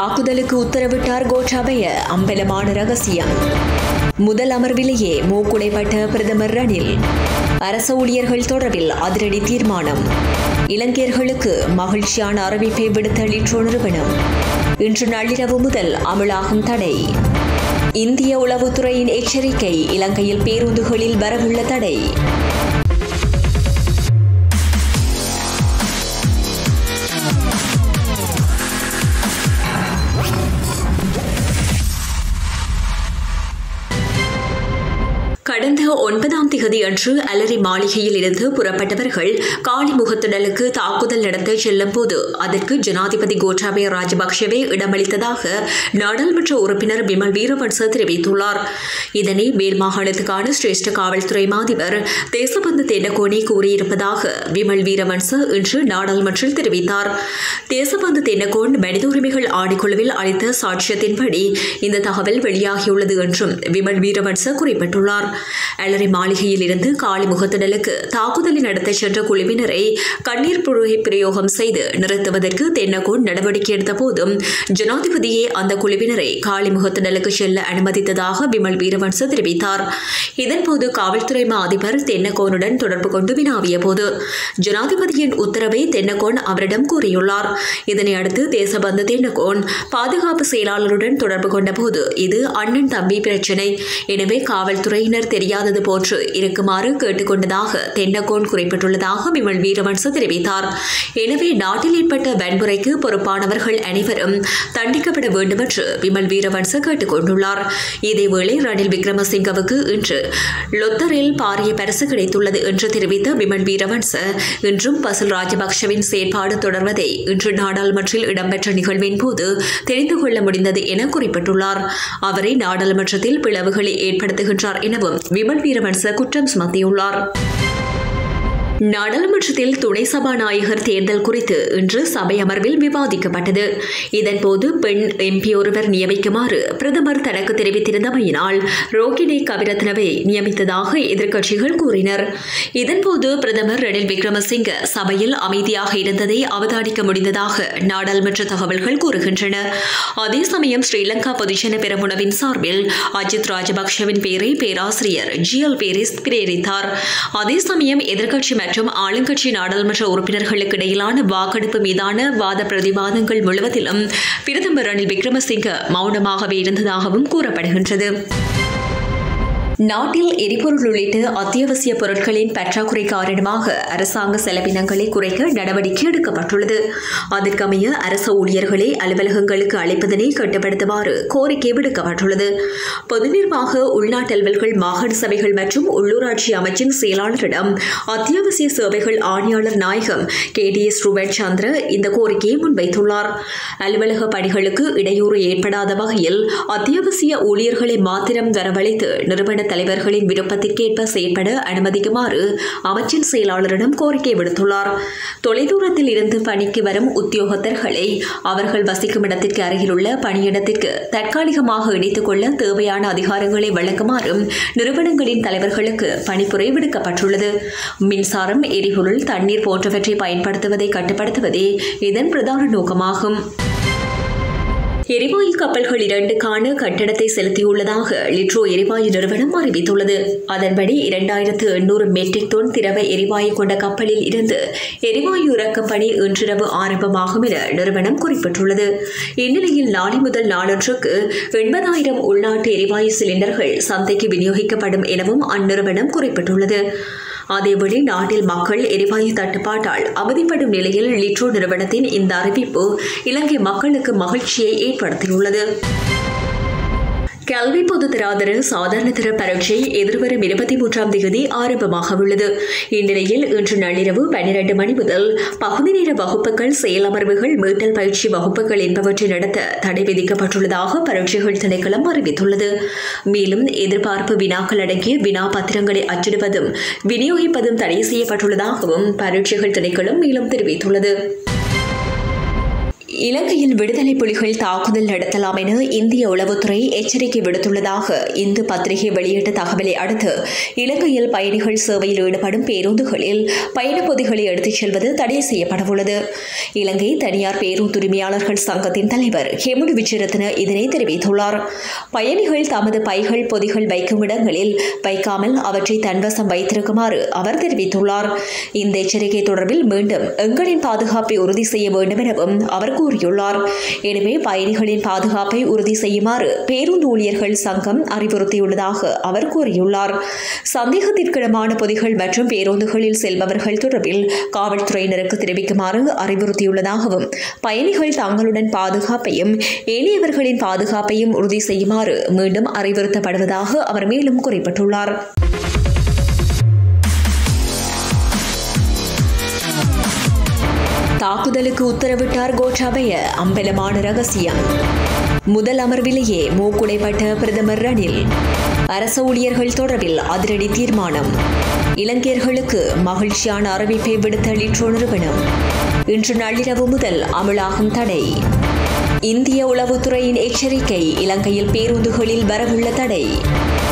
தாக்குதலுக்கு உத்தரவிட்டார் கோட்டாபய அம்பலமான ரகசியம் முதல் அமர்விலேயே மூக்குடைப்பட்ட பிரதமர் ரணில் அரச ஊழியர்கள் தொடர்பில் அதிரடி தீர்மானம் இலங்கையர்களுக்கு மகிழ்ச்சியான அறிவிப்பை விடுத்த லிட்ரோ நிறுவனம் இன்று நள்ளிரவு முதல் அமலாகும் தடை இந்திய உளவுத்துறையின் எச்சரிக்கை இலங்கையில் பேருந்துகளில் வரவுள்ள தடை கடந்த ஒன்பதாம் திகதி அன்று அலரி மாளிகையில் இருந்து புறப்பட்டவர்கள் காளிமுகத்திடலுக்கு தாக்குதல் நடத்த செல்லும் போது அதற்கு ஜனாதிபதி கோட்டாபய ராஜபக்சவே இடமளித்ததாக நாடாளுமன்ற உறுப்பினர் பிமல் வீரவன்ச தெரிவித்துள்ளார் இதனை மேல் மாகாணத்துக்கான சிரேஷ்ட காவல்துறை மாதிபர் தேசபந்து தென்னகோனி கூறியிருப்பதாக விமல் வீரவன்ச இன்று நாடாளுமன்றில் தெரிவித்தார் தேசபந்து தென்னகோன் மனித உரிமைகள் ஆணைக்குழுவில் அளித்த சாட்சியத்தின்படி இந்த தகவல் வெளியாகியுள்ளது என்றும் விமல் வீரவன்ச குறிப்பிட்டுள்ளார் அலரி மாளிகையில் இருந்து காளிமுகத்திடலுக்கு தாக்குதலை நடத்த சென்ற குழுவினரை கண்ணீர் புழுகை பிரயோகம் செய்து நிறுத்துவதற்கு தென்னகோன் நடவடிக்கை எடுத்த போதும் ஜனாதிபதியே அந்த குழுவினரை காளிமுகத்திடலுக்கு செல்ல அனுமதித்ததாக விமல் வீரவன்ச தெரிவித்தார் இதன்போது காவல்துறை மா அதிபர் தென்னகோனுடன் தொடர்பு கொண்டு வினாவிய போது ஜனாதிபதியின் உத்தரவை தென்னகோன் அவரிடம் கூறியுள்ளார் இதனை அடுத்து தேசபந்து தென்னகோன் பாதுகாப்பு செயலாளருடன் தொடர்பு கொண்டபோது இது அண்ணன் தம்பி பிரச்சினை எனவே காவல்துறையினர் தெரியாதது போன்று இருக்குமாறு கேட்டுக்கொண்டதாக தென்னகோன் குறிப்பிட்டுள்ளதாக விமல் வீரவன்ச தெரிவித்தார் எனவே நாட்டில் ஏற்பட்ட வன்முறைக்கு பொறுப்பானவர்கள் அனைவரும் தண்டிக்கப்பட வேண்டும் என்று விமல் வீரவன்ச கேட்டுக் கொண்டுள்ளார் இதேவேளை ரணில் விக்ரமசிங்கவுக்கு இன்று லொத்தரில் பாரிய பரிசு கிடைத்துள்ளது என்று தெரிவித்த விமல் வீரவன்ச இன்றும் பசில் ராஜபக்சவின் செயற்பாடு தொடர்வதை இன்று நாடாளுமன்றில் இடம்பெற்ற நிகழ்வின் போது தெரிந்து கொள்ள முடிந்தது என குறிப்பிட்டுள்ளார் அவரை நாடாளுமன்றத்தில் பிளவுகளை ஏற்படுத்துகின்றார் எனவும் விமல் வீரவன்ச குற்றம் சுமத்தியுள்ளார் நாடாளுமன்றத்தில் துணை சபாநாயகர் தேர்தல் குறித்து இன்று சபை அமர்வில் விவாதிக்கப்பட்டது இதன்போது பெண் எம்பி ஒருவர் நியமிக்குமாறு பிரதமர் தனக்கு தெரிவித்திருந்தமையினால் ரோகிணி கவிரத்னவை நியமித்ததாக எதிர்க்கட்சிகள் கூறினர் இதன்போது பிரதமர் ரணில் விக்ரமசிங்க சபையில் அமைதியாக இருந்ததை அவதானிக்க முடிந்ததாக நாடாளுமன்ற தகவல்கள் கூறுகின்றன அதே சமயம் ஸ்ரீலங்கா பொதுஜன பெரமுனவின் சார்பில் அஜித் ராஜபக்சவின் பெயரை பேராசிரியர் ஜி எல் பேரிஸ் பிரேரித்தார் அதே சமயம் எதிர்க்கட்சி மற்றும் ஆளுங்கட்சி நாடாளுமன்ற உறுப்பினர்களுக்கு இடையிலான வாக்கெடுப்பு மீதான வாத பிரதிவாதங்கள் முழுவதிலும் பிரதமர் ரணில் விக்ரமசிங்க மௌனமாகவே இருந்ததாகவும் கூறப்படுகின்றது நாட்டில் எரிபொருள் உள்ளிட்ட அத்தியாவசிய பொருட்களின் பற்றாக்குறை காரணமாக அரசாங்க செலவினங்களை குறைக்க நடவடிக்கை எடுக்கப்பட்டுள்ளது அதற்கமைய அரசு ஊழியர்களை அலுவலகங்களுக்கு அழைப்பதனை கட்டுப்படுத்துமாறு கோரிக்கை விடுக்கப்பட்டுள்ளது பொது நிர்வாக உள்நாட்டு அலுவல்கள் மாகாண சபைகள் மற்றும் உள்ளூராட்சி அமைச்சின் செயலாளரிடம் அத்தியாவசிய சேவைகள் ஆணையாளர் நாயகம் K D S Ruban Chandra இந்த கோரிக்கையை முன்வைத்துள்ளார் அலுவலக பணிகளுக்கு இடையூறு ஏற்படாத வகையில் அத்தியாவசிய ஊழியர்களை மாத்திரம் வரவழைத்து நிறுவன தலைவர்களின் விருப்பத்திற்கேற்ப செயற்பட அனுமதிக்குமாறு அமைச்சின் செயலாளரிடம் கோரிக்கை விடுத்துள்ளார் தொலைதூரத்தில் இருந்து பணிக்கு வரும் உத்தியோகத்தர்களை அவர்கள் வசிக்கும் இடத்திற்கு அருகிலுள்ள பணியிடத்திற்கு தற்காலிகமாக இணைத்துக் கொள்ள தேவையான அதிகாரங்களை வழங்குமாறும் நிறுவனங்களின் தலைவர்களுக்கு பணிப்புரை விடுக்கப்பட்டுள்ளது மின்சாரம் எரிபொருள் தண்ணீர் போன்றவற்றை பயன்படுத்துவதை கட்டுப்படுத்துவதே இதன் பிரதான நோக்கமாகும் எரிவாயு கப்பல்கள் இரண்டுக்கான கட்டணத்தை செலுத்தியுள்ளதாக லிட்ரோ எரிவாயு நிறுவனம் அறிவித்துள்ளது அதன்படி இரண்டாயிரத்து எண்ணூறு மெட்ரிக் டன் திரவ எரிவாயு கொண்ட கப்பலில் இருந்து எரிவாயு இறக்கும் பணி இன்றிரவு ஆரம்பமாகும் என நிறுவனம் குறிப்பிட்டுள்ளது இந்நிலையில் நாளை முதல் நாளொன்றுக்கு எண்பதாயிரம் உள்நாட்டு எரிவாயு சிலிண்டர்கள் சந்தைக்கு விநியோகிக்கப்படும் எனவும் அந்நிறுவனம் குறிப்பிட்டுள்ளது அதேவேளை நாட்டில் மக்கள் எரிவாயு தட்டுப்பாட்டால் அவதிப்படும் நிலையில் லிட்ரோ நிறுவனத்தின் இந்த அறிவிப்பு இலங்கை மக்களுக்கு மகிழ்ச்சியை ஏற்படுத்தியுள்ளது கல்வி பொது தராதர சாதாரண தர பரீட்சை எதிர்வரும் இருபத்தி மூன்றாம் தேதி ஆரம்பமாக உள்ளது இந்நிலையில் இன்று நள்ளிரவு பன்னிரண்டு மணி முதல் பகுதி நேர வகுப்புகள் செயலமர்வுகள் மீட்டல் பயிற்சி வகுப்புகள் என்பவற்றை நடத்த தடை விதிக்கப்பட்டுள்ளதாக பரீட்சைகள் திணைக்களம் அறிவித்துள்ளது மேலும் எதிர்பார்ப்பு வினாக்கள் அடங்கிய வினா பத்திரங்களை அச்சிடுவதும் விநியோகிப்பதும் தடை செய்யப்பட்டுள்ளதாகவும் பரீட்சைகள் திணைக்களம் மேலும் தெரிவித்துள்ளது இலங்கையில் விடுதலை புலிகள் தாக்குதல் நடத்தலாம் என இந்திய உளவுத்துறை எச்சரிக்கை விடுத்துள்ளதாக இந்து பத்திரிகை வெளியிட்ட தகவலை அடுத்து இலங்கையில் பயணிகள் சேவையில் ஈடுபடும் பேருந்துகளில் பயணப் பொதிகளை எடுத்துச் செல்வது தடை செய்யப்படவுள்ளது இலங்கை தனியார் பேருந்துரிமையாளர்கள் சங்கத்தின் தலைவர் ஹெமுடு விஜயரத்ன இதனை தெரிவித்துள்ளார் பயணிகள் தமது பைகள் பொதிகள் வைக்கும் இடங்களில் வைக்காமல் அவற்றை தன்வசம் வைத்திருக்குமாறு அவர் தெரிவித்துள்ளார் இந்த எச்சரிக்கை தொடர்பில் மீண்டும் எங்களின் பாதுகாப்பை உறுதி செய்ய வேண்டும் எனவும் அவர் கூறியுள்ளார் எனவே பயணிகளின் பாதுகாப்பை உறுதி செய்யுமாறு பேருந்து ஊழியர்கள் சங்கம் அறிவுறுத்தியுள்ளதாக அவர் கூறியுள்ளார் சந்தேகத்திற்கிடமான பொதிகள் மற்றும் பேருந்துகளில் செல்பவர்கள் தொடர்பில் காவல்துறையினருக்கு தெரிவிக்குமாறு அறிவுறுத்தியுள்ளதாகவும் பயணிகள் தங்களுடன் பாதுகாப்பையும் ஏனையவர்களின் பாதுகாப்பையும் உறுதி செய்யுமாறு மீண்டும் அறிவுறுத்தப்படுவதாக அவர் மேலும் குறிப்பிட்டுள்ளார் தாக்குதலுக்கு உத்தரவிட்டார் கோட்டாபய அம்பலமான ரகசியம் முதல் அமர்விலேயே மூக்குடைப்பட்ட பிரதமர் ரணில் அரச ஊழியர்கள் தொடர்பில் அதிரடி தீர்மானம் இலங்கையர்களுக்கு மகிழ்ச்சியான அறிவிப்பை விடுத்த லிட்ரோ நிறுவனம் இன்று நள்ளிரவு முதல் அமலாகும் தடை இந்திய உளவுத்துறையின் எச்சரிக்கை இலங்கையில் பேருந்துகளில் வரவுள்ள தடை